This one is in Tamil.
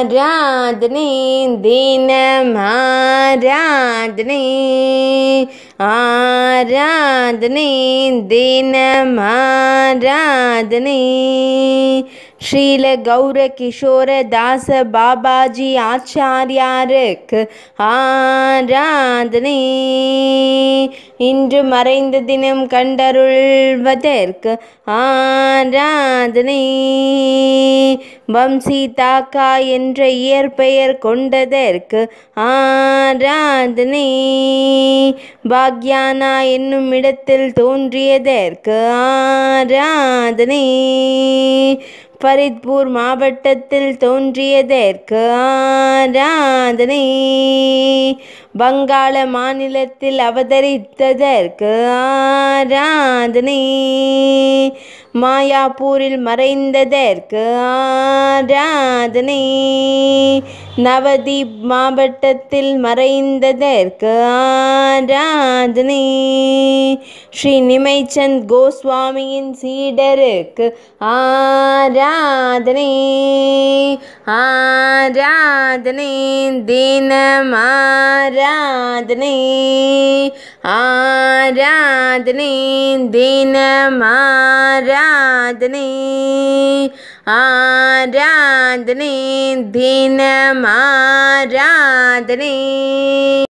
ஆராதனை தினம் ஆராதனை ஆராதனை தினம் ஆராதனை ஸ்ரீல கௌர கிஷோர தாச பாபாஜி ஆச்சாரியாருக்கு ஆராதனை இன்று மறைந்த தினம் கண்டருள்வதற்கு ஆராதனை வம்சி தாக்கா என்ற இயற்பெயர் கொண்டதற்கு ஆராதனை பாக்யானா என்னும் இடத்தில் தோன்றியதற்கு ஆராதனை ஃபரித்பூர் மாவட்டத்தில் தோன்றியதற்கு ஆராதனை வங்காள மாநிலத்தில் அவதரித்ததற்கு ஆராதனை மாயாப்பூரில் மறைந்ததற்கு ஆராதனை நவதீப் மாவட்டத்தில் மறைந்ததற்கு ஆராதனை ஸ்ரீ நிமைச்சந்த் கோஸ்வாமியின் சீடருக்கு ஆராதனை ஆராதனை தினம் ஆராதனை ஆராதனை தினம் ஆராதனை ஆராதனை தினம் ஆராதனை